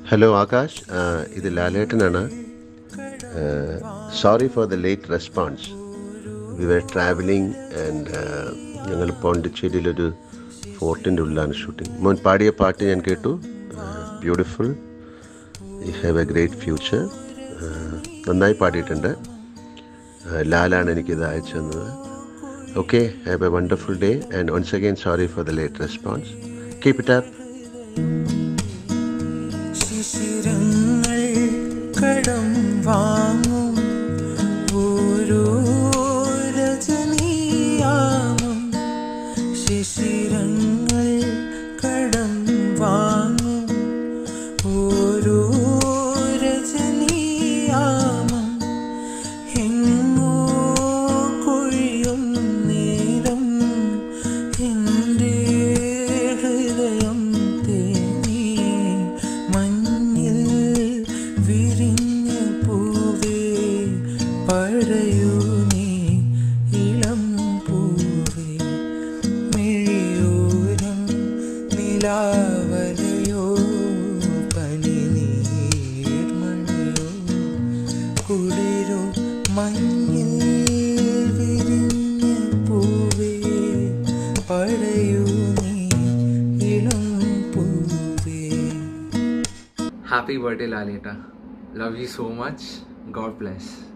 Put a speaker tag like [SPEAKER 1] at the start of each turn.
[SPEAKER 1] Hello Akash ആ, ഇത് ലാലേട്ടനാണ് sorry for the late response we were travelling and ഞങ്ങൾ പോണ്ടിച്ചേരിയിലൊരു ഫോർട്ടിൻ്റെ ഉള്ളിലാണ് ഷൂട്ടിംഗ് മോൻ പാടിയ പാട്ട് ഞാൻ കേട്ടു beautiful you have a great future നന്നായി പാടിയിട്ടുണ്ട് ആ, ലാലാണ് എനിക്കിത് അയച്ചു തന്നത് okay have a wonderful day and once again sorry for the late response keep it up
[SPEAKER 2] ശിശിരങ്ങൾ കടം വാങ്ങും ഓരോ രജനീയാമം ശിശിരങ്ങൾ കടം വാങ്ങും ഓരോ രജനീയാമം എങ്ങോ കൊഴിയും നേരം എൻ്റെ ഹൃദയം തേനി മഞ്ഞിൽ വിരിഞ്ഞ പൂവേ പഴയൂ നീ ഇളം പൂവേ മിഴിയോരം നിലാവലയോ പനിനീർമണിയോ കുളിരോ മഞ്ഞിൽ വിരിഞ്ഞ പൂവേ പഴയൂ നീ ഇളം പൂവേ
[SPEAKER 3] Happy birthday, Lalita. Love you so much. God bless.